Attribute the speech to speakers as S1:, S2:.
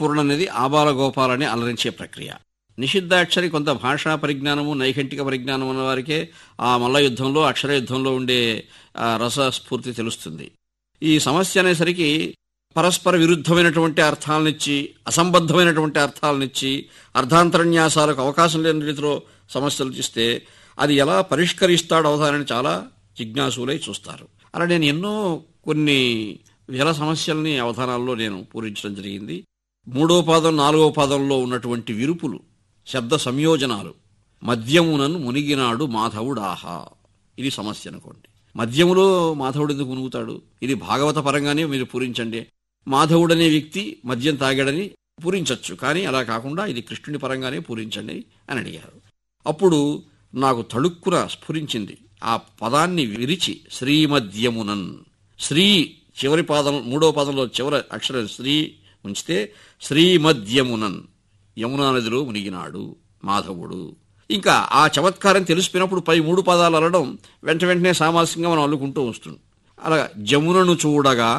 S1: పూర్ణనిధి ఆబాల గోపాలని అలరించే ప్రక్రియ నిషిద్ధాక్షరి కొంత భాషా పరిజ్ఞానము నైఘంటిక పరిజ్ఞానం ఉన్న వారికే ఆ మల్ల యుద్ధంలో అక్షర యుద్ధంలో ఉండే ఆ, రసస్ఫూర్తి తెలుస్తుంది ఈ సమస్య అనేసరికి పరస్పర విరుద్ధమైనటువంటి అర్థాలనిచ్చి అసంబద్ధమైనటువంటి అర్థాలనిచ్చి అర్ధాంతరన్యాసాలకు అవకాశం లేని రీతిలో సమస్యలు ఇస్తే అది ఎలా పరిష్కరిస్తాడు అవధానని చాలా జిజ్ఞాసులై చూస్తారు అలా నేను ఎన్నో కొన్ని వేల సమస్యల్ని అవధానాల్లో నేను పూరించడం జరిగింది మూడో పాదం నాలుగో పాదంలో ఉన్నటువంటి విరుపులు శబ్ద సంయోజనాలు మద్యమునను మునిగినాడు మాధవుడాహా ఇది సమస్య అనుకోండి మద్యములో మాధవుడు ఎందుకు మునుగుతాడు ఇది భాగవత పరంగానే మీరు పూరించండి మాధవుడనే వ్యక్తి మద్యం తాగాడని పూరించవచ్చు కానీ అలా కాకుండా ఇది కృష్ణుని పరంగానే పూరించండి అని అడిగారు అప్పుడు నాకు తళుక్కున స్ఫురించింది ఆ పదాన్ని విరిచి శ్రీమద్యమునన్ శ్రీ చివరి పాదం మూడో పాదంలో చివరి అక్షరం శ్రీ ఉంచితే శ్రీమద్యమునన్ యమునా నదిలో మునిగినాడు మాధవుడు ఇంకా ఆ చమత్కారం తెలిసిపోయినప్పుడు పై మూడు పదాలు అనడం వెంట వెంటనే సామాసికంగా మనం అల్లుకుంటూ వస్తుంది అలా జమునను చూడగా